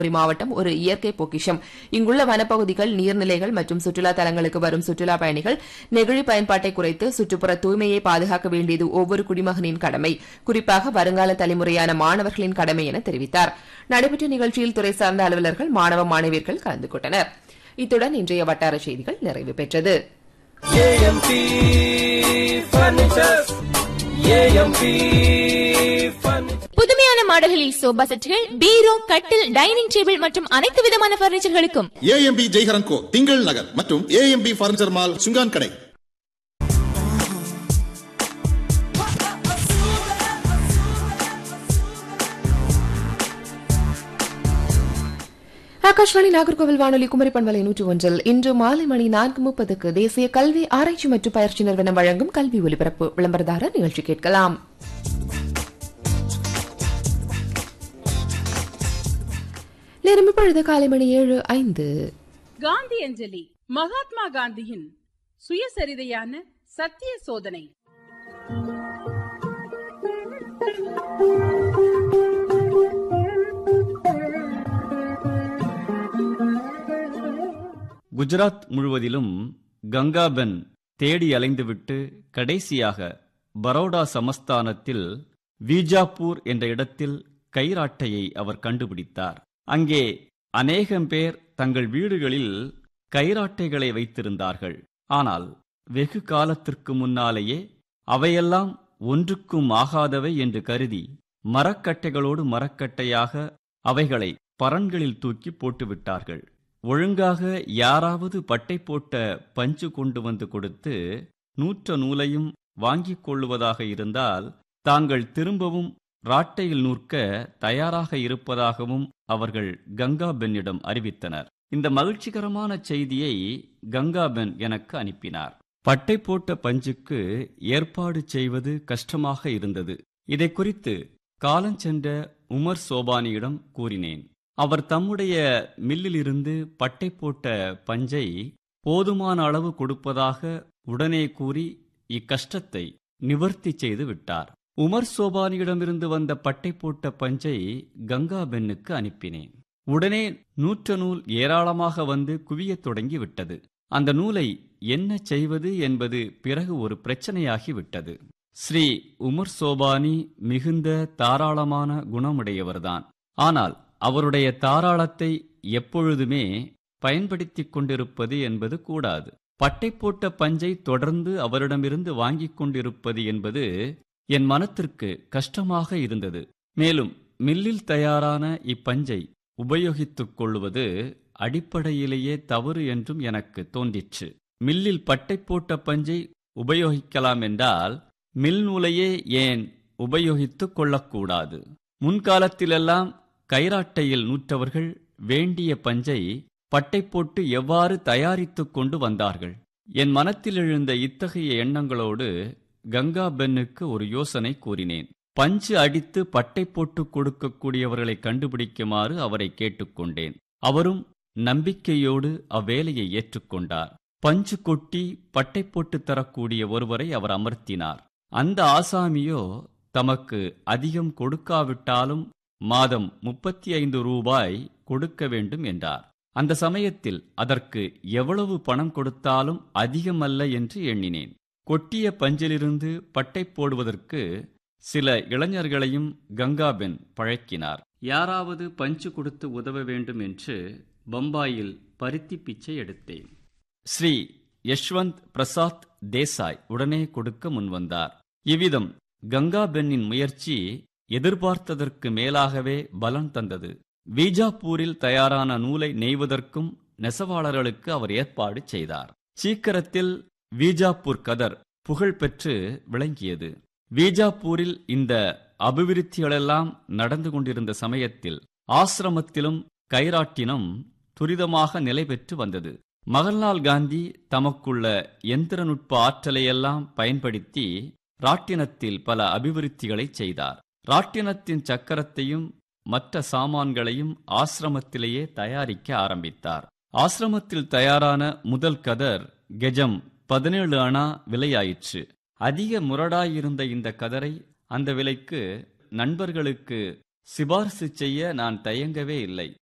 தருமபுரி மாவட்டம் ஒரு இயற்கை பொக்கிஷம் இங்குள்ள வனப்பகுதிகள் நீர்நிலைகள் மற்றும் சுற்றுலா தலங்களுக்கு வரும் சுற்றுலா பயணிகள் நெகிழி பயன்பாட்டை குறைத்து சுற்றுப்புற தூய்மையை பாதுகாக்க வேண்டியது ஒவ்வொரு குடிமகனின் கடமை குறிப்பாக வருங்கால தலைமுறையான மாணவர்களின் கடமை என தெரிவித்தார் நடைபெற்ற நிகழ்ச்சியில் துறை சார்ந்த அலுவலர்கள் மாணவ மாணவியர்கள் கலந்து கொண்டனர் இத்துடன் இன்றைய வட்டார செய்திகள் நிறைவு பெற்றது ஏஎம்பி ஃபர்னிச்சர்ஸ் ஏஎம்பி ஃபர்னிச்சர் புதுமையான மாடல்களில் சோபா செட்டுகள் பீரோ கட்டில் டைனிங் டேபிள் மற்றும் அனைத்து விதமான பர்னிச்சர்களுக்கும் ஏஎம்பி ஜெய்ஹரன் கோ திங்கள் நகர் மற்றும் ஏஎம்பி பர்னிச்சர் மால் சுங்கான் கடை ஆகாஷ்வாணி நாகர்கோவில் வானொலி குமரி பண்பலை நூற்றி ஒன்றில் இன்று மாலை மணி நான்கு முப்பதுக்கு தேசிய கல்வி ஆராய்ச்சி மற்றும் பயிற்சி நிறுவனம் வழங்கும் கல்வி ஒலிபரப்பு விளம்பரதாரர் நிகழ்ச்சி கேட்கலாம் நேரம் இப்பொழுது காலை மணி ஏழு ஐந்து காந்தி அஞ்சலி மகாத்மா காந்தியின் சுயசரிதையான சத்திய சோதனை குஜராத் முழுவதிலும் கங்காபென் தேடி அலைந்துவிட்டு கடைசியாக பரோடா சமஸ்தானத்தில் வீஜாப்பூர் என்ற இடத்தில் கைராட்டையை அவர் கண்டுபிடித்தார் அங்கே அநேகம் பேர் தங்கள் வீடுகளில் கைராட்டைகளை வைத்திருந்தார்கள் ஆனால் வெகு காலத்திற்கு முன்னாலேயே அவையெல்லாம் ஒன்றுக்கும் ஆகாதவை என்று கருதி மரக்கட்டைகளோடு மரக்கட்டையாக அவைகளை பரன்களில் தூக்கி போட்டுவிட்டார்கள் ஒழுங்காக யாராவது பட்டை போட்ட பஞ்சு கொண்டு வந்து கொடுத்து நூற்ற நூலையும் வாங்கிக் கொள்ளுவதாக இருந்தால் தாங்கள் திரும்பவும் ராட்டையில் நூற்க தயாராக இருப்பதாகவும் அவர்கள் கங்காபென்னிடம் அறிவித்தனர் இந்த மகிழ்ச்சிகரமான செய்தியை கங்காபென் எனக்கு அனுப்பினார் பட்டை போட்ட பஞ்சுக்கு ஏற்பாடு செய்வது கஷ்டமாக இருந்தது இதை குறித்து காலஞ்சென்ற உமர் சோபானியிடம் கூறினேன் அவர் தம்முடைய மில்லிலிருந்து பட்டை போட்ட பஞ்சை போதுமான அளவு கொடுப்பதாக உடனே கூறி இக்கஷ்டத்தை நிவர்த்தி செய்து விட்டார் உமர் சோபானியிடமிருந்து வந்த பட்டை போட்ட பஞ்சை கங்காபென்னுக்கு அனுப்பினேன் உடனே நூற்ற நூல் ஏராளமாக வந்து குவியத் தொடங்கி விட்டது அந்த நூலை என்ன செய்வது என்பது பிறகு ஒரு பிரச்சனையாகி விட்டது ஸ்ரீ உமர் சோபானி மிகுந்த தாராளமான குணமுடையவர்தான் ஆனால் அவருடைய தாராளத்தை எப்பொழுதுமே பயன்படுத்திக் கொண்டிருப்பது என்பது கூடாது பட்டை போட்ட பஞ்சை தொடர்ந்து அவரிடமிருந்து வாங்கிக் கொண்டிருப்பது என்பது என் மனத்திற்கு கஷ்டமாக இருந்தது மேலும் மில்லில் தயாரான இப்பஞ்சை உபயோகித்துக் கொள்வது அடிப்படையிலேயே தவறு என்றும் எனக்கு தோன்றிற்று மில்லில் பட்டை போட்ட பஞ்சை உபயோகிக்கலாம் என்றால் மில் நூலையே ஏன் உபயோகித்துக் கொள்ளக்கூடாது முன்காலத்திலெல்லாம் கைராட்டையில் நூற்றவர்கள் வேண்டிய பஞ்சை பட்டை போட்டு எவ்வாறு தயாரித்துக் கொண்டு வந்தார்கள் என் மனத்தில் எழுந்த இத்தகைய எண்ணங்களோடு கங்கா பென்னுக்கு ஒரு யோசனை கூறினேன் பஞ்சு அடித்து பட்டை போட்டு கொடுக்கக்கூடியவர்களை கண்டுபிடிக்குமாறு அவரை கேட்டுக்கொண்டேன் அவரும் நம்பிக்கையோடு அவ்வேலையை ஏற்றுக்கொண்டார் பஞ்சு கொட்டி பட்டை போட்டு தரக்கூடிய ஒருவரை அவர் அமர்த்தினார் அந்த ஆசாமியோ தமக்கு அதிகம் கொடுக்காவிட்டாலும் மாதம் முப்பத்தி ஐந்து ரூபாய் கொடுக்க வேண்டும் என்றார் அந்த சமயத்தில் அதற்கு எவ்வளவு பணம் கொடுத்தாலும் அதிகமல்ல என்று எண்ணினேன் கொட்டிய பஞ்சிலிருந்து பட்டை போடுவதற்கு சில இளைஞர்களையும் கங்காபென் பழக்கினார் யாராவது பஞ்சு கொடுத்து உதவ வேண்டும் என்று பம்பாயில் பருத்தி பிச்சை எடுத்தேன் ஸ்ரீ யஷ்வந்த் பிரசாத் தேசாய் உடனே கொடுக்க முன்வந்தார் இவ்விதம் கங்காபென்னின் முயற்சி எதிர்பார்த்ததற்கு மேலாகவே பலன் தந்தது வீஜாப்பூரில் தயாரான நூலை நெய்வதற்கும் நெசவாளர்களுக்கு அவர் ஏற்பாடு செய்தார் சீக்கிரத்தில் வீஜாப்பூர் கதர் புகழ் பெற்று விளங்கியது வீஜாப்பூரில் இந்த அபிவிருத்திகளெல்லாம் நடந்து கொண்டிருந்த சமயத்தில் ஆசிரமத்திலும் கைராட்டினம் துரிதமாக நிலை பெற்று வந்தது மகன்லால் காந்தி தமக்குள்ள எந்திரநுட்ப ஆற்றலையெல்லாம் பயன்படுத்தி ராட்டினத்தில் பல அபிவிருத்திகளை செய்தார் ராட்டினத்தின் சக்கரத்தையும் மற்ற சாமான்களையும் ஆசிரமத்திலேயே தயாரிக்க ஆரம்பித்தார் ஆசிரமத்தில் தயாரான முதல் கதர் கெஜம் பதினேழு அணா விலையாயிற்று அதிக முரடாயிருந்த இந்த கதரை அந்த விலைக்கு நண்பர்களுக்கு சிபார்சு செய்ய நான் தயங்கவே இல்லை